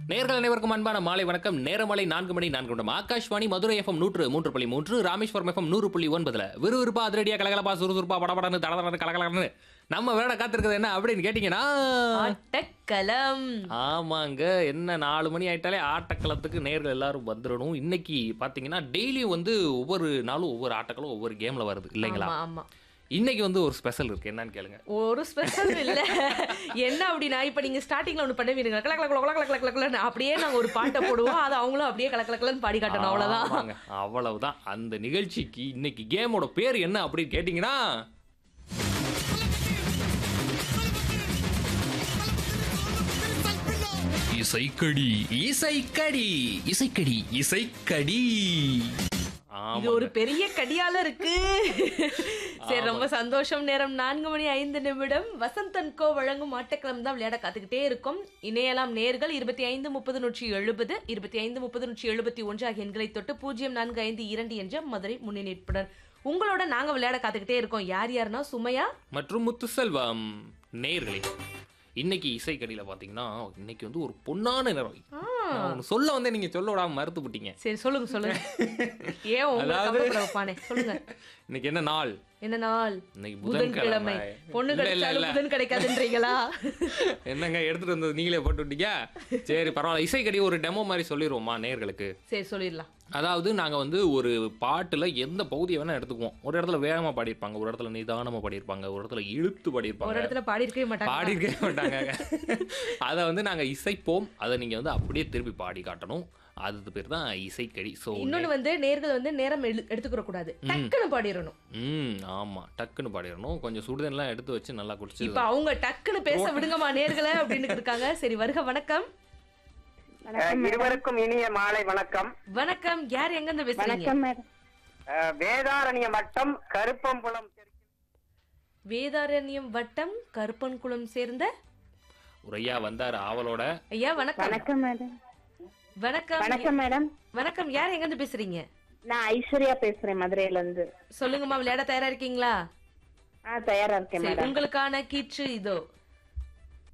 நேர்கள் அனைவருக்கும் அன்பான மாலை வணக்கம் நேரமலை நான்கு மணி நான்கு நிமிடம் ஆகாஷ்வாணி மதுரை எஃப்எம் நூற்று மூன்று புள்ளி மூன்று ராமேஸ்வரம் எஃப்எம் நூறு புள்ளி ஒன்பதுல விறுவிறுப்பா அதிரடியா கலகலப்பா சுறுசுறுப்பா படபடன்னு தடதடன்னு கலகலன்னு நம்ம வேட காத்திருக்கிறது என்ன அப்படின்னு கேட்டீங்கன்னா ஆட்டக்களம் ஆமாங்க என்ன நாலு மணி ஆயிட்டாலே ஆட்டக்களத்துக்கு நேர்கள் எல்லாரும் வந்துடணும் இன்னைக்கு பாத்தீங்கன்னா டெய்லியும் வந்து ஒவ்வொரு நாளும் ஒவ்வொரு ஆட்டக்களும் ஒவ்வொரு கேம்ல வருது இல்லைங்களா ஆமா ஆமா இன்னைக்கு வந்து ஒரு ஸ்பெஷல் இருக்கு என்னன்னு கேளுங்க ஒரு ஸ்பெஷல் இல்ல என்ன அப்படின்னா இப்ப நீங்க ஸ்டார்டிங்ல ஒண்ணு பண்ணுவீங்க கல கல கல கல கல கல கலன்னு அப்படியே நாங்க ஒரு பாட்டை போடுவோம் அது அவங்களும் அப்படியே கல கல கலன்னு பாடி காட்டணும் அவ்வளவுதான் ஆமாங்க, அவ்வளவுதான் அந்த நிகழ்ச்சிக்கு இன்னைக்கு கேமோட பேர் என்ன அப்படின்னு கேட்டீங்கன்னா இசைக்கடி இசைக்கடி இசைக்கடி இசைக்கடி இது ஒரு பெரிய கடியால இருக்கு சரி ரொம்ப சந்தோஷம் நேரம் நான்கு மணி ஐந்து நிமிடம் வசந்தன் கோ வழங்கும் ஆட்டக்கிழமை தான் விளையாட காத்துக்கிட்டே இருக்கும் இணையலாம் நேர்கள் இருபத்தி ஐந்து முப்பது நூற்றி எழுபது இருபத்தி ஐந்து முப்பது நூற்றி எழுபத்தி ஒன்று ஆகிய எண்களை தொட்டு பூஜ்ஜியம் நான்கு ஐந்து இரண்டு என்ற மதுரை முன்னிணைப்புடன் உங்களோட நாங்க விளையாட காத்துக்கிட்டே இருக்கோம் யார் யாருன்னா சுமையா மற்றும் முத்துசெல்வம் நேயர்களே இன்னைக்கு இசைக்கடியில பாத்தீங்கன்னா இன்னைக்கு வந்து ஒரு பொன்னான நிறம் நான் ஒண்ணு சொல்ல வந்து நீங்க சொல்ல விடாம மறுத்து விட்டீங்க சரி சொல்லுங்க சொல்லுங்க ஏன் உங்களை அதாவது- கவலைப்பட வைப்பானே சொல்லுங்க இன்னைக்கு என்ன நாள் என்ன நாள் இன்னைக்கு புதன்கிழமை புதன்கிழமை பொண்ணு இல்ல, இல்ல, கிடைச்சாலும் இல்ல. புதன் கிடைக்காதுன்றீங்களா என்னங்க எடுத்துட்டு வந்தது நீங்களே போட்டு விட்டீங்க சரி பரவாயில்ல இசைக்கடி ஒரு டெமோ மாதிரி சொல்லிடுவோமா நேர்களுக்கு சரி சொல்லிடலாம் அதாவது நாங்க வந்து ஒரு பாட்டுல எந்த பகுதியை வேணா எடுத்துக்குவோம் ஒரு இடத்துல வேகமா பாடியிருப்பாங்க ஒரு இடத்துல நிதானமா பாடியிருப்பாங்க ஒரு இடத்துல இழுத்து ஒரு பாடியிருப்பாங்க இடத்துல பாடி இருக்கவே மாட்டாங்க பாடியிருக்கவே மாட்டாங்க அதை வந்து நாங்க இசைப்போம் அதை நீங்க வந்து அப்படியே திருப்பி பாடி காட்டணும் அது பேர் தான் இசைக்கடி ஸோ இன்னொன்னு வந்து நேர்கள் வந்து நேரம் எழு- எடுத்துக்கிற கூடாது டக்குன்னு பாடிடணும் ம் ஆமா டக்குன்னு பாடிடணும் கொஞ்சம் சுடுதண்ணெல்லாம் எடுத்து வச்சு நல்லா குடிச்சு இப்ப அவங்க டக்குன்னு பேச விடுங்கம்மா நேர்களை அப்படின்னு இருக்காங்க சரி வருக வணக்கம் அஹ் இருவருக்கும் இனிய மாலை வணக்கம் வணக்கம் யார் எங்க இருந்து பேசுறீங்க வணக்கம் மேடம் அஹ் வேதாரண்ய வட்டம் கருப்பம்புலம் வேதாரண்யம் வட்டம் கருப்பன்குளம் சேர்ந்த உரையா வந்தார் ஆவலோட ஐயா வணக்கம் வணக்கம் மேடம் வணக்கம் வணக்கம் மேடம் வணக்கம் யார் எங்க இருந்து பேசுறீங்க நான் ஐஸ்வர்யா பேசுறேன் மதுரையில இருந்து சொல்லுங்கம்மா விளையாட தயாரா இருக்கீங்களா ஆ தயாரா இருக்கேன் சரி மேடம் உங்களுக்கான கீற்று இதோ